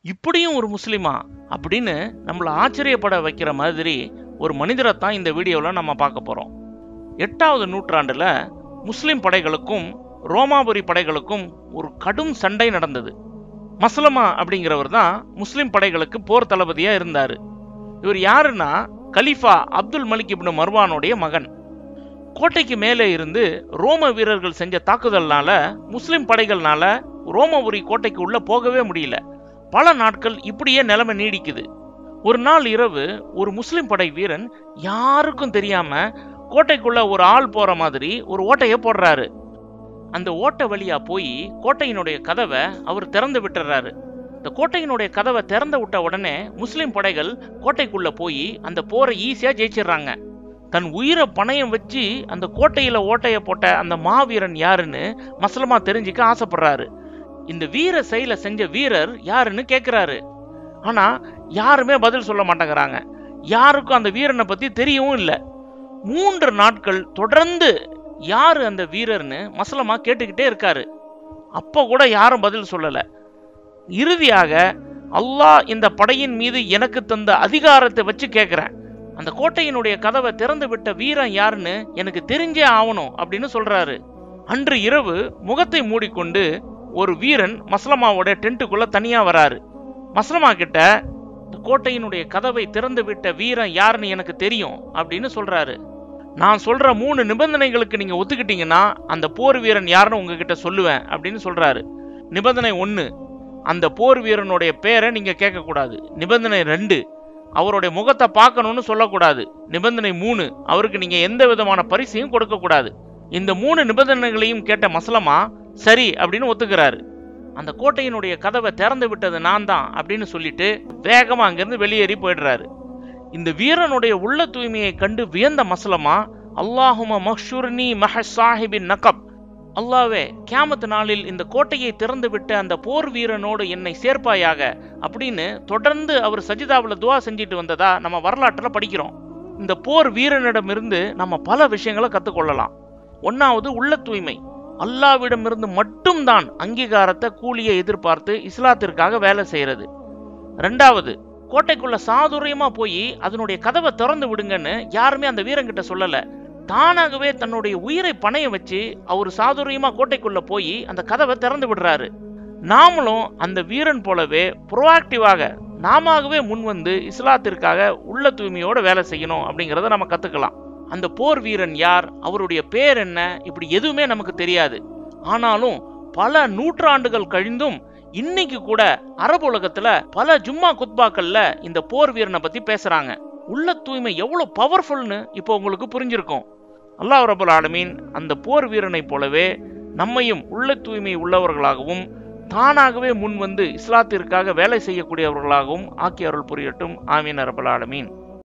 இப்படியும் ஒரு முஸ்லிமா அப்படின்னு நம்மளை ஆச்சரியப்பட வைக்கிற மாதிரி ஒரு மனிதரை தான் இந்த வீடியோவில் நம்ம பார்க்க போகிறோம் எட்டாவது நூற்றாண்டுல முஸ்லிம் படைகளுக்கும் ரோமாபுரி படைகளுக்கும் ஒரு கடும் சண்டை நடந்தது மஸ்லமா அப்படிங்கிறவர் தான் முஸ்லிம் படைகளுக்கு போர் தளபதியா இருந்தார் இவர் யாருன்னா கலீஃபா அப்துல் மலிக் இப்னு மர்வானுடைய மகன் கோட்டைக்கு மேலே இருந்து ரோம வீரர்கள் செஞ்ச தாக்குதல்னால முஸ்லிம் படைகள்னால ரோமபுரி கோட்டைக்கு உள்ள போகவே முடியல பல நாட்கள் இப்படியே நிலைமை நீடிக்குது ஒரு நாள் இரவு ஒரு முஸ்லிம் படை வீரன் யாருக்கும் தெரியாம கோட்டைக்குள்ள ஒரு ஆள் போற மாதிரி ஒரு ஓட்டையை போடுறாரு அந்த ஓட்டை வழியா போய் கோட்டையினுடைய கதவை அவர் திறந்து விட்டுறாரு இந்த கோட்டையினுடைய கதவை திறந்து விட்ட உடனே முஸ்லிம் படைகள் கோட்டைக்குள்ள போய் அந்த போரை ஈஸியா ஜெயிச்சிடுறாங்க தன் உயிரை பணயம் வச்சு அந்த கோட்டையில ஓட்டைய போட்ட அந்த மாவீரன் யாருன்னு மசலமா தெரிஞ்சுக்க ஆசைப்படுறாரு இந்த வீர செயலை செஞ்ச வீரர் யாருன்னு கேட்கிறாரு ஆனா யாருமே பதில் சொல்ல மாட்டேங்கிறாங்க யாருக்கும் அந்த வீரனை பத்தி தெரியவும் இல்லை மூன்று நாட்கள் தொடர்ந்து யாரு அந்த வீரர்னு மசலமா கேட்டுக்கிட்டே இருக்காரு அப்ப கூட யாரும் பதில் சொல்லல இறுதியாக அல்லாஹ் இந்த படையின் மீது எனக்கு தந்த அதிகாரத்தை வச்சு கேட்கிறேன் அந்த கோட்டையினுடைய கதவை திறந்து விட்ட வீரன் யாருன்னு எனக்கு தெரிஞ்சே ஆகணும் அப்படின்னு சொல்றாரு அன்று இரவு முகத்தை மூடிக்கொண்டு ஒரு வீரன் மஸ்லமாவோட டென்ட்டுக்குள்ள தனியா வராரு மஸ்லமா கிட்ட "இந்த கோட்டையினுடைய கதவை திறந்து விட்ட வீரன் யாருன்னு எனக்கு தெரியும் அப்படின்னு சொல்றாரு நான் சொல்ற மூணு நிபந்தனைகளுக்கு நீங்க ஒத்துக்கிட்டீங்கன்னா அந்த போர் வீரன் யாருன்னு உங்ககிட்ட சொல்லுவேன் அப்படின்னு சொல்றாரு நிபந்தனை ஒன்று அந்த போர் வீரனுடைய பேரை நீங்க கேட்கக்கூடாது நிபந்தனை ரெண்டு அவருடைய முகத்தை பார்க்கணும்னு சொல்லக்கூடாது நிபந்தனை மூணு அவருக்கு நீங்க எந்த விதமான பரிசையும் கொடுக்கக்கூடாது இந்த மூணு நிபந்தனைகளையும் கேட்ட மசலமா சரி அப்படின்னு ஒத்துக்கிறாரு அந்த கோட்டையினுடைய கதவை திறந்து விட்டது நான் தான் அப்படின்னு சொல்லிட்டு வேகமா அங்கிருந்து வெளியேறி போயிடுறாரு இந்த வீரனுடைய உள்ள தூய்மையை கண்டு வியந்த மசலமா அல்லாஹும மஹ்ஷூர்னி மஹ சாஹிபின் நகப் அல்லாவே கியாமத் நாளில் இந்த கோட்டையை திறந்து விட்ட அந்த போர் வீரனோடு என்னை சேர்ப்பாயாக அப்படின்னு தொடர்ந்து அவர் சஜிதாவில் துவா செஞ்சுட்டு வந்ததா நம்ம வரலாற்றில் படிக்கிறோம் இந்த போர் வீரனிடமிருந்து நம்ம பல விஷயங்களை கற்றுக்கொள்ளலாம் ஒன்னாவது உள்ள தூய்மை அல்லாவிடமிருந்து மட்டும்தான் அங்கீகாரத்தை கூலியை எதிர்பார்த்து இஸ்லாத்திற்காக வேலை செய்யறது ரெண்டாவது கோட்டைக்குள்ள சாதுரியமா போய் அதனுடைய கதவை திறந்து விடுங்கன்னு யாருமே அந்த வீரங்கிட்ட சொல்லல தானாகவே தன்னுடைய உயிரை பணைய வச்சு அவர் சாதுரியமா கோட்டைக்குள்ள போய் அந்த கதவை திறந்து விடுறாரு நாமளும் அந்த வீரன் போலவே ப்ரோஆக்டிவாக நாமவே முன் வந்து இஸ்லாத்திற்காக உள்ள தூய்மையோட வேலை செய்யணும் அப்படிங்கிறத நம்ம கத்துக்கலாம் அந்த போர் வீரன் யார் அவருடைய பேர் என்ன இப்படி எதுவுமே நமக்கு தெரியாது ஆனாலும் பல நூற்றாண்டுகள் கழிந்தும் இன்னைக்கு கூட அரபு உலகத்துல பல ஜும்மா குத்பாக்கள்ல இந்த போர் வீரனை பத்தி பேசுறாங்க உள்ள தூய்மை எவ்வளவு பவர்ஃபுல்னு இப்போ உங்களுக்கு புரிஞ்சிருக்கும் அல்லாஹ் ரபுல் ஆலமீன் அந்த போர் வீரனைப் போலவே நம்மையும் உள்ள தூய்மை உள்ளவர்களாகவும் தானாகவே முன் வந்து இஸ்லாத்திற்காக வேலை செய்யக்கூடியவர்களாகவும் ஆக்கி அருள் புரியட்டும் ஆமீன் ரபுல் ஆலமீன்